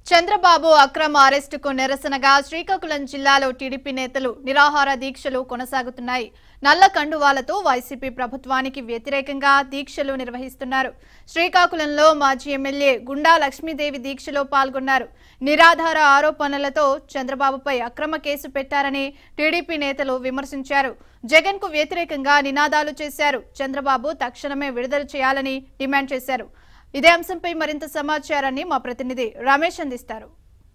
చంద్రబాబు అక్రమ అరెస్టుకు నిరసనగా శ్రీకాకుళం జిల్లాలో టీడీపీ నేతలు నిరాహార దీక్షలు కొనసాగుతున్నాయి నల్ల కండువాలతో వైసీపీ ప్రభుత్వానికి వ్యతిరేకంగా దీక్షలు నిర్వహిస్తున్నారు శ్రీకాకుళంలో మాజీ ఎమ్మెల్యే గుండా లక్ష్మీదేవి దీక్షలో పాల్గొన్నారు నిరాధార ఆరోపణలతో చంద్రబాబుపై అక్రమ కేసు పెట్టారని టీడీపీ నేతలు విమర్శించారు జగన్ కు వ్యతిరేకంగా నినాదాలు చేశారు చంద్రబాబు తక్షణమే విడుదల చేయాలని డిమాండ్ చేశారు ఇదే అంశంపై మరింత సమాచారాన్ని మా ప్రతినిధి రమేష్ అందిస్తారు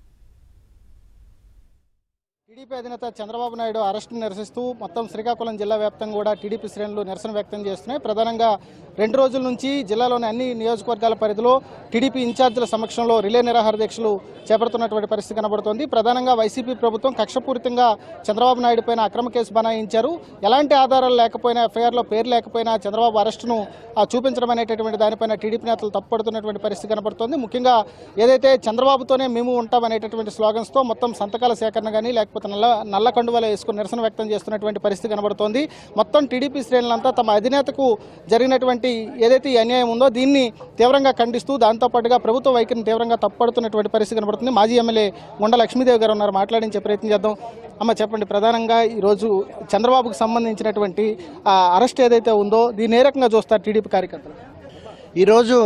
టీడీపీ అధినేత చంద్రబాబు నాయుడు అరెస్టును నిరసిస్తూ మొత్తం శ్రీకాకుళం జిల్లా వ్యాప్తంగా కూడా టీడీపీ శ్రేణులు నిరసన వ్యక్తం చేస్తున్నాయి ప్రధానంగా రెండు రోజుల నుంచి జిల్లాలోని అన్ని నియోజకవర్గాల పరిధిలో టీడీపీ ఇన్ఛార్జీల సమక్షంలో రిలే నిరాహార దీక్షలు చేపడుతున్నటువంటి పరిస్థితి కనబడుతోంది ప్రధానంగా వైసీపీ ప్రభుత్వం కక్షపూరితంగా చంద్రబాబు నాయుడు పైన అక్రమ కేసు బనాయించారు ఎలాంటి ఆధారాలు లేకపోయినా ఎఫ్ఐఆర్లో పేరు లేకపోయినా చంద్రబాబు అరెస్టును ఆ, చూపించడం అనేటటువంటి దానిపైన టీడీపీ నేతలు తప్పుపడుతున్నటువంటి పరిస్థితి కనబడుతోంది ముఖ్యంగా ఏదైతే చంద్రబాబుతోనే మేము ఉంటాం అనేటటువంటి స్లోగన్స్తో మొత్తం సంతకాల సేకరణ కానీ లేకపోతే నల్ల నల్ల కండువల వేసుకుని నిరసన వ్యక్తం చేస్తున్నటువంటి పరిస్థితి కనబడుతోంది మొత్తం టీడీపీ శ్రేణులంతా తమ అధినేతకు జరిగినటువంటి ఏదైతే ఈ అన్యాయం ఉందో దీన్ని తీవ్రంగా ఖండిస్తూ దాంతోపాటుగా ప్రభుత్వ వైఖరిని తీవ్రంగా తప్పుపడుతున్నటువంటి పరిస్థితి కనబడుతుంది మాజీ ఎమ్మెల్యే గుండ లక్ష్మీదేవి గారు ఉన్నారు మాట్లాడించే ప్రయత్నం చేద్దాం అమ్మ చెప్పండి ప్రధానంగా ఈరోజు చంద్రబాబుకు సంబంధించినటువంటి ఆ అరెస్ట్ ఏదైతే ఉందో దీన్ని ఏ రకంగా చూస్తారు టీడీపీ కార్యకర్తలు ఈరోజు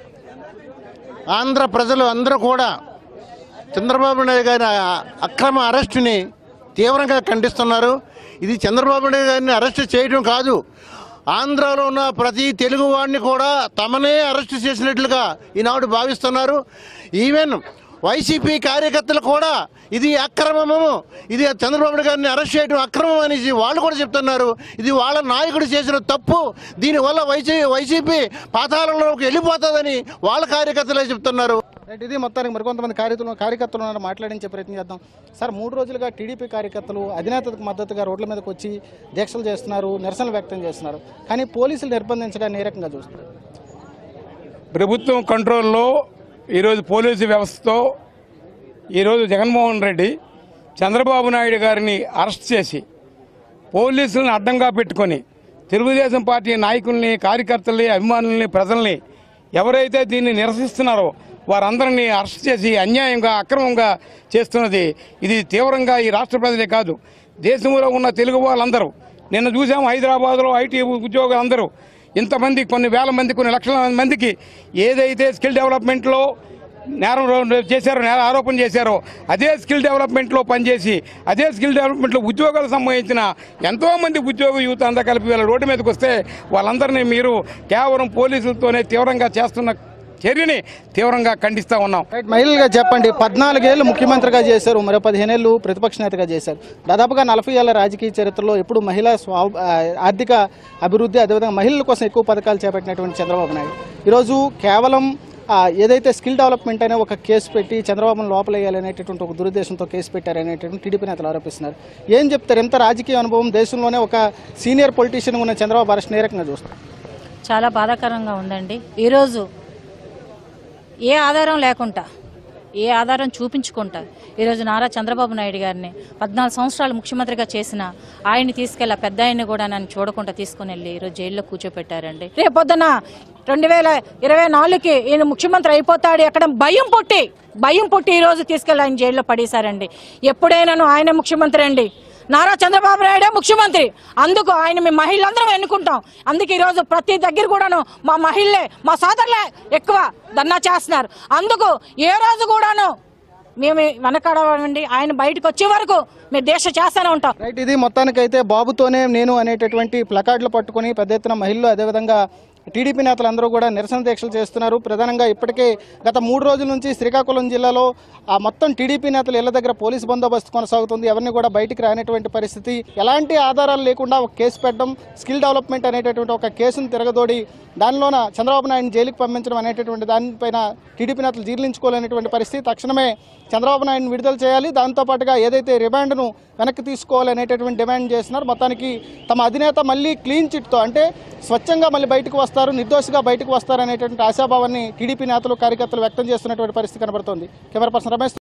ఆంధ్ర ప్రజలు అందరూ కూడా చంద్రబాబు నాయుడు గారి అక్రమ అరెస్టుని తీవ్రంగా ఖండిస్తున్నారు ఇది చంద్రబాబు నాయుడు గారిని అరెస్ట్ చేయడం కాదు ఆంధ్రాలో ఉన్న ప్రతి తెలుగు వాడిని కూడా తమనే అరెస్ట్ చేసినట్లుగా ఈనాడు భావిస్తున్నారు ఈవెన్ వైసీపీ కార్యకర్తలు కూడా ఇది అక్రమము ఇది చంద్రబాబు నాయుడు గారిని అరెస్ట్ చేయడం అక్రమం అనేసి వాళ్ళు కూడా చెప్తున్నారు ఇది వాళ్ళ నాయకుడు చేసిన తప్పు దీనివల్ల వైసీ వైసీపీ పాతాళంలోకి వెళ్ళిపోతుందని వాళ్ళ కార్యకర్తలే చెప్తున్నారు రైట్ ఇది మొత్తానికి మరికొంతమంది కార్యకర్తలు కార్యకర్తలు ఉన్నారు మాట్లాడించే ప్రయత్నం చేద్దాం సార్ మూడు రోజులుగా టీడీపీ కార్యకర్తలు అధినేతకు మద్దతుగా రోడ్ల మీదకి వచ్చి దీక్షలు చేస్తున్నారు నిరసనలు వ్యక్తం చేస్తున్నారు కానీ పోలీసులు నిర్బంధించడాన్ని ఏ రకంగా చూస్తారు ప్రభుత్వం కంట్రోల్లో ఈరోజు పోలీసు వ్యవస్థతో ఈరోజు జగన్మోహన్ రెడ్డి చంద్రబాబు నాయుడు గారిని అరెస్ట్ చేసి పోలీసులను అడ్డంగా పెట్టుకొని తెలుగుదేశం పార్టీ నాయకుల్ని కార్యకర్తల్ని అభిమానుల్ని ప్రజల్ని ఎవరైతే దీన్ని నిరసిస్తున్నారో వారందరినీ అరెస్ట్ చేసి అన్యాయంగా అక్రమంగా చేస్తున్నది ఇది తీవ్రంగా ఈ రాష్ట్ర ప్రజలే కాదు దేశంలో ఉన్న తెలుగు వాళ్ళందరూ నిన్న చూసాము హైదరాబాద్లో ఐటీ ఉద్యోగులు అందరూ ఇంతమంది కొన్ని వేల మంది కొన్ని లక్షల మందికి ఏదైతే స్కిల్ డెవలప్మెంట్లో నేరం రో- చేశారో నేర ఆరోపణ చేశారో అదే స్కిల్ డెవలప్మెంట్లో పనిచేసి అదే స్కిల్ డెవలప్మెంట్లో ఉద్యోగాలకు సంబంధించిన ఎంతోమంది ఉద్యోగ యూత్ అంతా కలిపి వీళ్ళ రోడ్డు మీదకి వస్తే వాళ్ళందరినీ మీరు కేవలం పోలీసులతోనే తీవ్రంగా చేస్తున్న చర్యని తీవ్రంగా ఖండిస్తూ ఉన్నాం రైట్ మహిళలుగా చెప్పండి పద్నాలుగేళ్ళు ముఖ్యమంత్రిగా చేశారు మరో పదిహేనేళ్ళు ప్రతిపక్ష నేతగా చేశారు దాదాపుగా నలభై ఏళ్ల రాజకీయ చరిత్రలో ఎప్పుడు మహిళా స్వా ఆ, ఆర్థిక అభివృద్ధి అదేవిధంగా మహిళల కోసం ఎక్కువ పథకాలు చేపట్టినటువంటి చంద్రబాబు నాయుడు ఈరోజు కేవలం ఆ, ఏదైతే స్కిల్ డెవలప్మెంట్ అనే ఒక కేసు పెట్టి చంద్రబాబును లోపలేయాలనేటటువంటి ఒక దురుద్దేశంతో కేసు పెట్టారనేటటువంటి టీడీపీ నేతలు ఆరోపిస్తున్నారు ఏం చెప్తారు ఎంత రాజకీయ అనుభవం దేశంలోనే ఒక సీనియర్ పొలిటీషియన్ ఉన్న చంద్రబాబు అరెస్ట్ ఏ రకంగా చూస్తారు చాలా బాధాకరంగా ఉందండి ఈరోజు ఏ ఆధారం లేకుండా ఏ ఆధారం చూపించుకుంటా ఈరోజు నారా చంద్రబాబు నాయుడు గారిని పద్నాలుగు సంవత్సరాలు ముఖ్యమంత్రిగా చేసిన ఆయన్ని తీసుకెళ్ళి ఆ పెద్ద ఆయన్ని కూడా నన్ను చూడకుండా తీసుకుని వెళ్ళి ఈరోజు జైల్లో కూర్చోపెట్టారండి రేపొద్దున రెండు వేల ఇరవై నాలుగుకి ఈయన ముఖ్యమంత్రి అయిపోతాడు ఎక్కడ భయం పుట్టి భయం పుట్టి ఈరోజు తీసుకెళ్ళి ఆయన జైల్లో పడేశారండి ఎప్పుడైనాను ఆయన ముఖ్యమంత్రి అండి నారా చంద్రబాబు నాయుడే ముఖ్యమంత్రి అందుకు ఆయన మేము మహిళలందరం ఎన్నుకుంటాం అందుకే ఈరోజు ప్రతి దగ్గర కూడాను మా మహిళలే మా సోదరులే ఎక్కువ ధర్నా చేస్తున్నారు అందుకు ఏ రోజు కూడాను మేము వెనకాడమండి ఆయన బయటకు వచ్చే వరకు మేము దేశ చేస్తూనే ఉంటాం రైట్ ఇది మొత్తానికైతే బాబుతోనే నేను అనేటటువంటి ప్లకార్డులు పట్టుకొని పెద్ద ఎత్తున మహిళలు అదేవిధంగా టీడీపీ నేతలందరూ కూడా నిరసన దీక్షలు చేస్తున్నారు ప్రధానంగా ఇప్పటికే గత మూడు రోజుల నుంచి శ్రీకాకుళం జిల్లాలో ఆ మొత్తం టీడీపీ నేతలు ఇళ్ల దగ్గర పోలీసు బందోబస్తు కొనసాగుతుంది ఎవరిని కూడా బయటికి రానటువంటి పరిస్థితి ఎలాంటి ఆధారాలు లేకుండా ఒక కేసు పెట్టడం స్కిల్ డెవలప్మెంట్ అనేటటువంటి ఒక కేసును తిరగదోడి దానిలోన చంద్రబాబు నాయుడు జైలుకి పంపించడం అనేటటువంటి దానిపైన టీడీపీ నేతలు జీర్ణించుకోలేనటువంటి పరిస్థితి తక్షణమే చంద్రబాబు నాయుడుని విడుదల చేయాలి దాంతోపాటుగా ఏదైతే రిమాండ్ను వెనక్కి తీసుకోవాలనేటటువంటి డిమాండ్ చేస్తున్నారు మొత్తానికి తమ అధినేత మళ్ళీ క్లీన్ చిట్తో అంటే స్వచ్ఛంగా మళ్ళీ బయటకు వస్తారు నిర్దోషిగా బయటకు వస్తారు అనేటువంటి ఆశాభావాన్ని టీడీపీ నేతలు కార్యకర్తలు వ్యక్తం చేస్తున్నటువంటి పరిస్థితి కనబడుతోంది కెమెరా పర్సన్ రమేష్